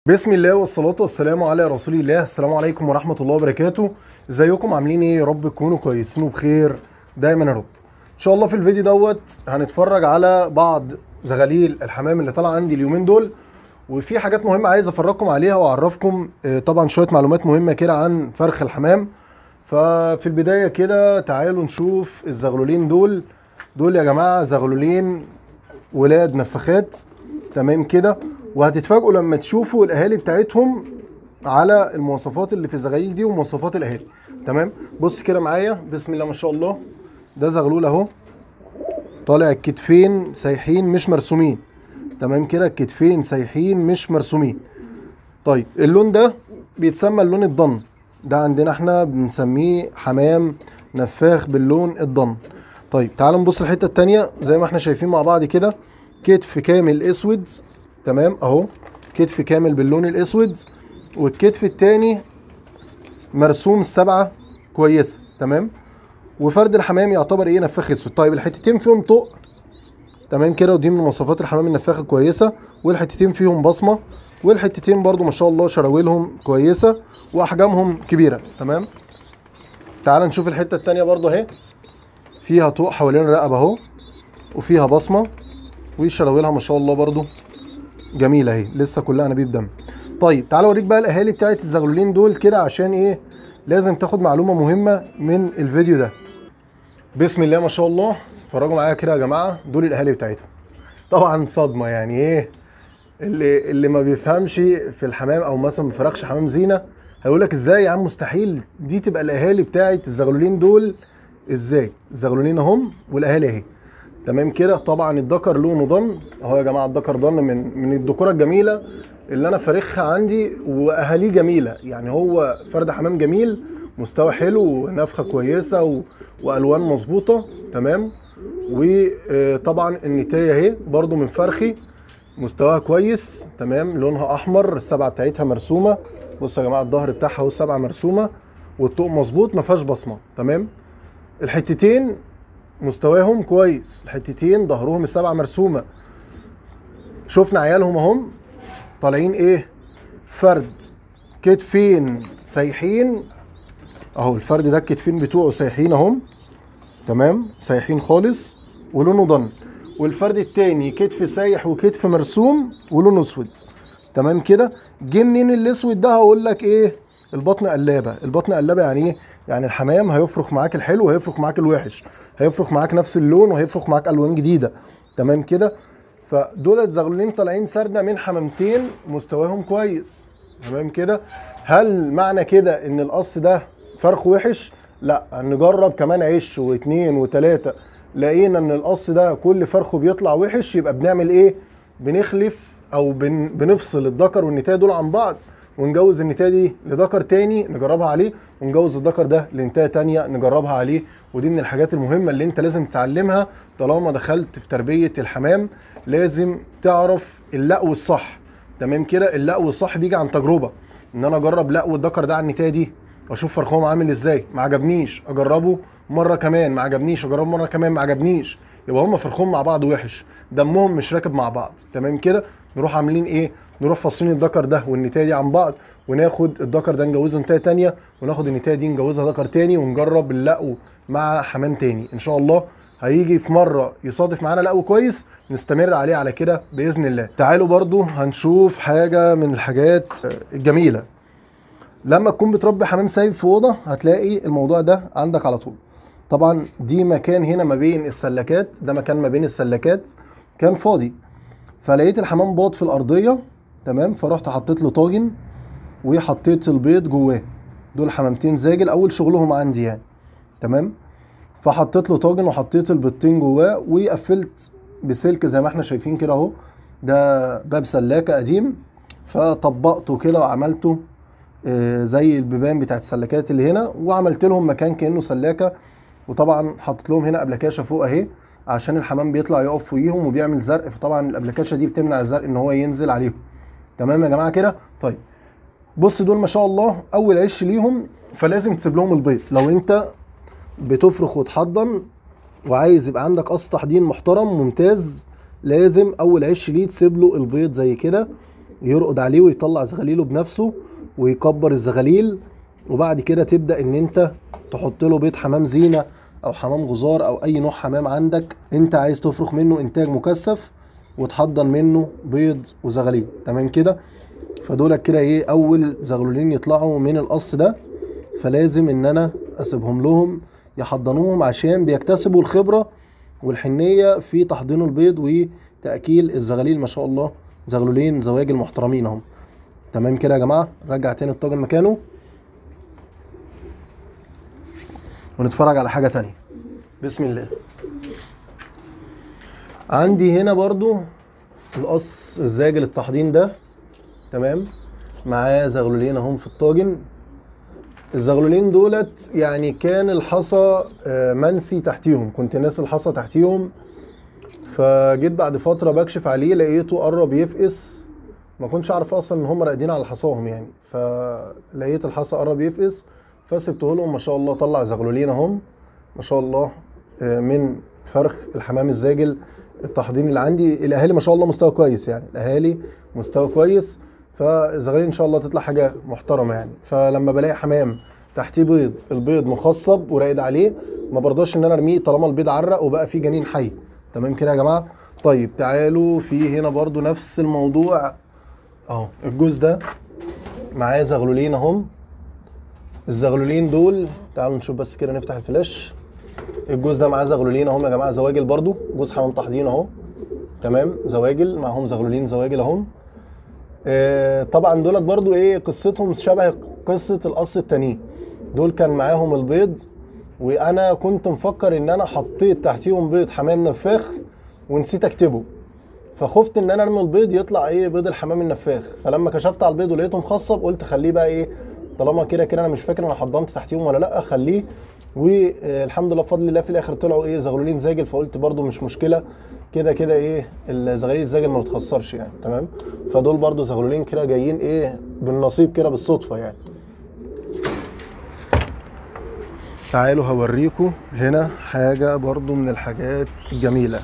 بسم الله والصلاة والسلام على رسول الله السلام عليكم ورحمة الله وبركاته ازيكم عاملين ايه يا رب تكونوا كويسين وبخير دايما يا رب ان شاء الله في الفيديو دوت هنتفرج على بعض زغاليل الحمام اللي طالعه عندي اليومين دول وفي حاجات مهمة عايز افرجكم عليها واعرفكم آه، طبعا شوية معلومات مهمة كده عن فرخ الحمام ففي البداية كده تعالوا نشوف الزغلولين دول دول يا جماعة زغلولين ولاد نفخات تمام كده وهتتفاجئوا لما تشوفوا الاهالي بتاعتهم على المواصفات اللي في الزغاليل دي ومواصفات الاهالي تمام بص كده معايا بسم الله ما شاء الله ده زغلول اهو طالع الكتفين سايحين مش مرسومين تمام كده الكتفين سايحين مش مرسومين طيب اللون ده بيتسمى اللون الضن ده عندنا احنا بنسميه حمام نفاخ باللون الضن طيب تعالوا نبص الحته التانية زي ما احنا شايفين مع بعض كده كتف كامل اسود تمام اهو كتف كامل باللون الاسود والكتف التاني مرسوم السبعه كويسه تمام وفرد الحمام يعتبر ايه نفاخ اسود طيب الحتتين فيهم طق تمام كده ودي من مواصفات الحمام النفاخ الكويسه والحتتين فيهم بصمه والحتتين برضو ما شاء الله شراويلهم كويسه واحجامهم كبيره تمام تعال نشوف الحته التانية برضو اهي فيها طوق حوالين الرقبه اهو وفيها بصمه وشراويلها ما شاء الله برضو جميله اهي لسه كلها انابيب دم طيب تعال اوريك بقى الاهالي بتاعت الزغلولين دول كده عشان ايه لازم تاخد معلومه مهمه من الفيديو ده بسم الله ما شاء الله اتفرجوا معايا كده يا جماعه دول الاهالي بتاعتهم طبعا صدمه يعني ايه اللي اللي ما بيفهمش في الحمام او مثلا ما فرخش حمام زينه هيقول لك ازاي يا عم مستحيل دي تبقى الاهالي بتاعت الزغلولين دول ازاي الزغلولين اهم والاهالي اهي تمام كده طبعا الذكر لونه ضن اهو يا جماعه الذكر ضن من من الذكوره الجميله اللي انا فارخها عندي واهاليه جميله يعني هو فرد حمام جميل مستوى حلو ونفخه كويسه و... والوان مظبوطه تمام وطبعا النتايه اهي برضو من فرخي مستواها كويس تمام لونها احمر السبعه بتاعتها مرسومه بصوا يا جماعه الظهر بتاعها والسبعه مرسومه والطوق مظبوط ما فيهاش بصمه تمام الحتتين مستواهم كويس الحتتين ظهرهم السبعه مرسومه شفنا عيالهم اهم طالعين ايه فرد كتفين سايحين اهو الفرد ده الكتفين بتوعه سايحين اهم تمام سايحين خالص ولونه ضن والفرد التاني كتف سايح وكتف مرسوم ولونه اسود تمام كده جه منين الاسود ده هقول لك ايه البطن قلابه البطن قلابه يعني ايه يعني الحمام هيفرخ معاك الحلو وهيفرخ معاك الوحش هيفرخ معاك نفس اللون وهيفرخ معاك الوان جديده تمام كده فدولت زغلولين طالعين سردة من حمامتين مستواهم كويس تمام كده هل معنى كده ان القص ده فرخ وحش لا نجرب كمان عش واثنين وثلاثة لقينا ان القص ده كل فرخه بيطلع وحش يبقى بنعمل ايه بنخلف او بن بنفصل الذكر والنتايه دول عن بعض ونجوز النتايه دي لذكر تاني نجربها عليه ونجوز الذكر ده لنتايه تانية نجربها عليه ودي من الحاجات المهمه اللي انت لازم تتعلمها طالما دخلت في تربيه الحمام لازم تعرف اللقو الصح تمام كده اللقو الصح بيجي عن تجربه ان انا اجرب لقو الذكر ده على النتايه دي واشوف فرخهم عامل ازاي ما عجبنيش اجربه مره كمان ما عجبنيش اجربه مره كمان ما عجبنيش يبقى هم فرخهم مع بعض وحش دمهم مش راكب مع بعض تمام كده نروح عاملين ايه نروح فاصلين الذكر ده والنتايه دي عن بعض وناخد الذكر ده نجوزه نتايه تانية وناخد النتايه دي نجوزها ذكر تاني ونجرب اللقو مع حمام تاني ان شاء الله هيجي في مره يصادف معانا لقو كويس نستمر عليه على كده باذن الله تعالوا برضو هنشوف حاجه من الحاجات الجميله لما تكون بتربي حمام سايب في اوضه هتلاقي الموضوع ده عندك على طول طبعا دي مكان هنا ما بين السلكات ده مكان ما بين السلكات كان فاضي فلقيت الحمام باض في الارضيه تمام فرحت حطيت له طاجن وحطيت البيض جواه دول حمامتين زاجل اول شغلهم عندي يعني تمام فحطيت له طاجن وحطيت البيضتين جواه وقفلت بسلك زي ما احنا شايفين كده اهو ده باب سلاكه قديم فطبقته كده وعملته آه، زي البيبان بتاعت السلكات اللي هنا وعملت لهم مكان كانه سلاكه وطبعا حطيت لهم هنا ابلكاشه فوق اهي عشان الحمام بيطلع يقف فوقيهم وبيعمل زرق فطبعا الابلكاشه دي بتمنع الزرق ان هو ينزل عليهم تمام يا جماعه كده طيب بص دول ما شاء الله اول عش ليهم فلازم تسيب لهم البيض لو انت بتفرخ وتحضن وعايز يبقى عندك قص تحضين محترم ممتاز لازم اول عش ليه تسيب له البيض زي كده يرقد عليه ويطلع زغاليله بنفسه ويكبر الزغاليل وبعد كده تبدا ان انت تحط له بيض حمام زينه او حمام غزار او اي نوع حمام عندك انت عايز تفرخ منه انتاج مكثف وتحضن منه بيض وزغاليل تمام كده فدول كده ايه اول زغلولين يطلعوا من القص ده فلازم ان انا اسيبهم لهم يحضنوهم عشان بيكتسبوا الخبره والحنيه في تحضير البيض وتاكيل الزغاليل ما شاء الله زغلولين زواجل محترمين اهم تمام كده يا جماعه رجع تاني الطاجن مكانه ونتفرج على حاجه تانية بسم الله عندي هنا برضو القص الزاجل التحضين ده تمام معاه زغلولين اهم في الطاجن الزغلولين دولت يعني كان الحصى آه، منسي تحتيهم كنت ناس الحصى تحتيهم فجيت بعد فتره بكشف عليه لقيته قرب يفقس ما كنتش اعرف اصلا ان هم راقدين على حصاهم يعني فلقيت الحصى قرب يفقس فسبته لهم ما شاء الله طلع زغلولين اهم ما شاء الله آه، من فرخ الحمام الزاجل التحضين اللي عندي الاهالي ما شاء الله مستوى كويس يعني الاهالي مستوى كويس فالزغاليل ان شاء الله تطلع حاجه محترمه يعني فلما بلاقي حمام تحتيه بيض البيض مخصب وراقد عليه ما برضاش ان انا ارميه طالما البيض عرق وبقى فيه جنين حي تمام كده يا جماعه طيب تعالوا في هنا برضو نفس الموضوع اهو الجوز ده معاه زغلولين اهم الزغلولين دول تعالوا نشوف بس كده نفتح الفلاش الجوز ده معاه زغلولين اهم يا جماعه زواجل برضو جوز حمام تحضين اهو تمام زواجل معاهم زغلولين زواجل اهم آه، طبعا دولت برضو ايه قصتهم شبه قصه القص التانيين دول كان معاهم البيض وانا كنت مفكر ان انا حطيت تحتيهم بيض حمام نفاخ ونسيت اكتبه فخفت ان انا ارمي البيض يطلع ايه بيض الحمام النفاخ فلما كشفت على البيض ولقيته مخصب قلت خليه بقى ايه طالما كده كده انا مش فاكر انا حضنت تحتيهم ولا لا خليه والحمد لله بفضل الله في الاخر طلعوا ايه زغلولين زاجل فقلت برضو مش مشكله كده كده ايه الزغاليل الزاجل ما بتخسرش يعني تمام فدول برضو زغلولين كده جايين ايه بالنصيب كده بالصدفه يعني تعالوا هوريكم هنا حاجة برضو من الحاجات الجميلة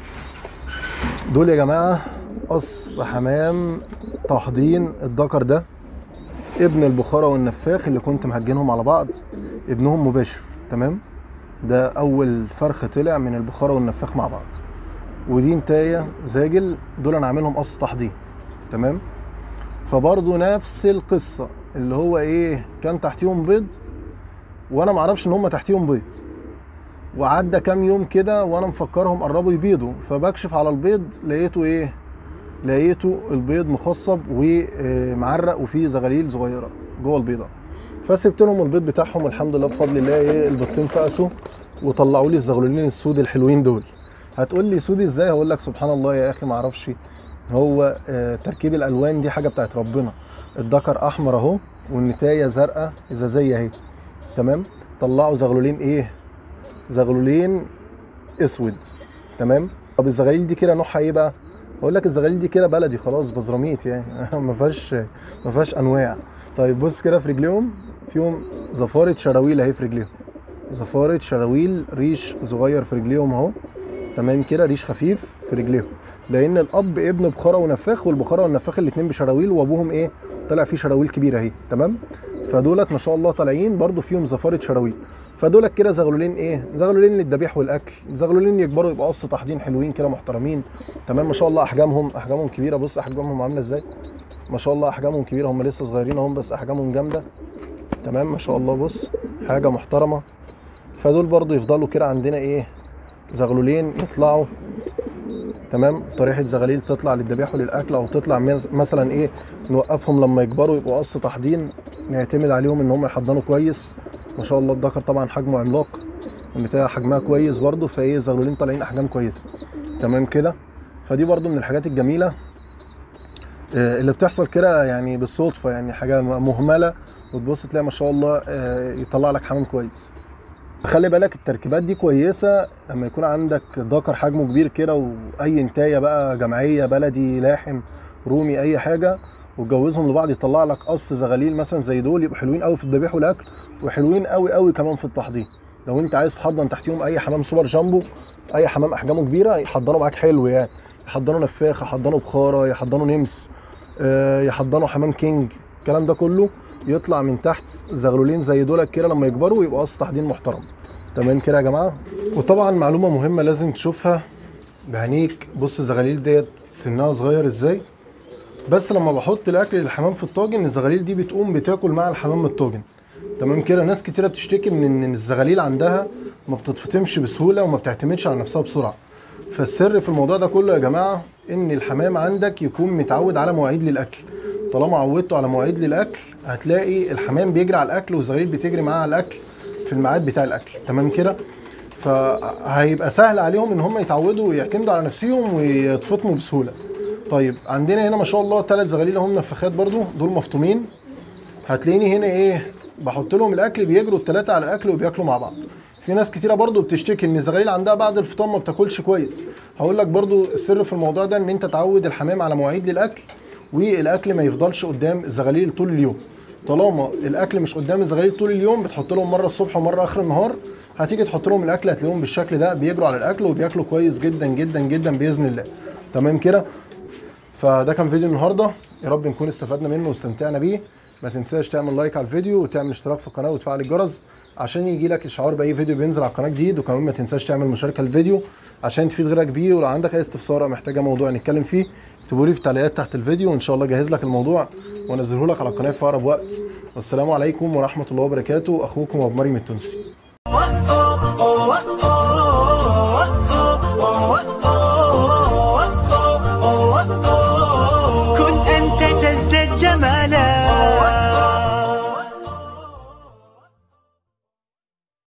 دول يا جماعة قص حمام تحضين الذكر ده ابن البخارة والنفاخ اللي كنت مهجنهم على بعض ابنهم مباشر تمام ده أول فرخ طلع من البخارة والنفاخ مع بعض ودي انتاية زاجل دول أنا عاملهم قص تحضين تمام فبرضو نفس القصة اللي هو ايه كان تحتيهم بيض وانا معرفش ان هم تحتيهم بيض وعدى كام يوم كده وانا مفكرهم قربوا يبيضوا فبكشف على البيض لقيته ايه لقيته البيض مخصب ومعرق وفيه زغاليل صغيره جوه البيضه فسبت لهم البيض بتاعهم والحمد لله بفضل الله ايه البيضتين فقسوا وطلعوا لي الزغلولين السود الحلوين دول هتقول لي سودي ازاي هقول لك سبحان الله يا اخي معرفش هو آه، تركيب الالوان دي حاجه بتاعت ربنا الذكر احمر اهو والنتايه زرقاء ازازيه اهي تمام طلعوا زغلولين ايه زغلولين اسود تمام طب الزغاليل دي كده نوعها ايه بقى اقول لك الزغاليل دي كده بلدي خلاص بزراميط يعني ما فيهاش ما فيهاش انواع طيب بص كده في رجليهم فيهم زفاره شراويل اهي في رجليهم زفاره شراويل ريش صغير في رجليهم اهو تمام كده ريش خفيف في رجليهم لان الاب ابن بخاره ونفاخ والبخاره والنفاخ الاثنين بشراويل وابوهم ايه طلع فيه شراويل كبيره اهي تمام فدولت ما شاء الله طالعين برضو فيهم زفاره شراويل فدولت كده زغلولين ايه زغلولين للذبيح والاكل زغلولين يكبروا يبقى قص تحضين حلوين كده محترمين تمام ما شاء الله احجامهم احجامهم كبيره بص احجامهم عامله ازاي ما شاء الله احجامهم كبيره هم لسه صغيرين اهم بس احجامهم جامده تمام ما شاء الله بص حاجه محترمه فدول برضو يفضلوا كده عندنا ايه زغلولين يطلعوا تمام طريحه زغاليل تطلع للذبيح وللاكل او تطلع مز- مثلا ايه نوقفهم لما يكبروا يبقوا قص تحضين نعتمد عليهم ان هم يحضنوا كويس ما شاء الله الذكر طبعا حجمه عملاق النتايه حجمها كويس برضو فايه زغلولين طالعين احجام كويسه تمام كده فدي برضو من الحاجات الجميله آه، اللي بتحصل كده يعني بالصدفه يعني حاجه مهمله وتبص تلاقي ما شاء الله آه، يطلع لك حمام كويس خلي بالك التركيبات دي كويسه لما يكون عندك ذكر حجمه كبير كده واي انتايه بقى جمعيه بلدي لاحم رومي اي حاجه وتجوزهم لبعض يطلع لك قص زغاليل مثلا زي دول يبقوا حلوين قوي في الذبيح والاكل وحلوين قوي قوي كمان في التحضير لو انت عايز تحضن تحتيهم اي حمام سوبر جامبو اي حمام احجامه كبيره يحضنوا معاك حلو يعني يحضنوا نفاخه يحضنوا بخاره يحضنوا نمس آه، يحضنوا حمام كينج الكلام ده كله يطلع من تحت زغلولين زي دول كده لما يكبروا يبقوا قص تحضين محترم تمام كده يا جماعه وطبعا معلومه مهمه لازم تشوفها بعينيك بص الزغاليل ديت سنها صغير ازاي بس لما بحط الاكل للحمام في الطاجن الزغاليل دي بتقوم بتاكل مع الحمام من الطاجن تمام كده ناس كتيره بتشتكي من ان الزغاليل عندها ما بتتفطمش بسهوله وما بتعتمدش على نفسها بسرعه فالسر في الموضوع ده كله يا جماعه ان الحمام عندك يكون متعود على مواعيد للاكل طالما عودته على مواعيد للاكل هتلاقي الحمام بيجري على الاكل والزغاليل بتجري معاه على الاكل في الميعاد بتاع الاكل تمام كده فهيبقى سهل عليهم ان هم يتعودوا ويعتمدوا على نفسهم ويتفطموا بسهوله طيب عندنا هنا ما شاء الله ثلاث زغاليل هم منفخات برضو دول مفطومين هتلاقيني هنا ايه بحط لهم الاكل بيجروا الثلاثه على الاكل وبياكلوا مع بعض في ناس كتيره برضو بتشتكي ان الزغاليل عندها بعد الفطام ما بتاكلش كويس هقول لك برضو السر في الموضوع ده ان انت تعود الحمام على مواعيد للاكل والاكل ما يفضلش قدام الزغاليل طول اليوم طالما الاكل مش قدام الزغاليل طول اليوم بتحط لهم مره الصبح ومره اخر النهار هتيجي تحط لهم الاكل هتلاقيهم بالشكل ده بيجروا على الاكل وبياكلوا كويس جدا جدا جدا باذن الله تمام كده فده كان فيديو النهارده يا رب نكون استفدنا منه واستمتعنا بيه ما تنساش تعمل لايك على الفيديو وتعمل اشتراك في القناه وتفعل الجرس عشان يجي لك اشعار باي فيديو بينزل على القناه جديد وكمان ما تنساش تعمل مشاركه للفيديو عشان تفيد غيرك بيه ولو عندك اي استفسار او محتاجه موضوع نتكلم فيه اكتبوا لي في التعليقات تحت الفيديو وان شاء الله اجهز لك الموضوع وانزله لك على القناه في اقرب وقت والسلام عليكم ورحمه الله وبركاته اخوكم ابو مريم التونسي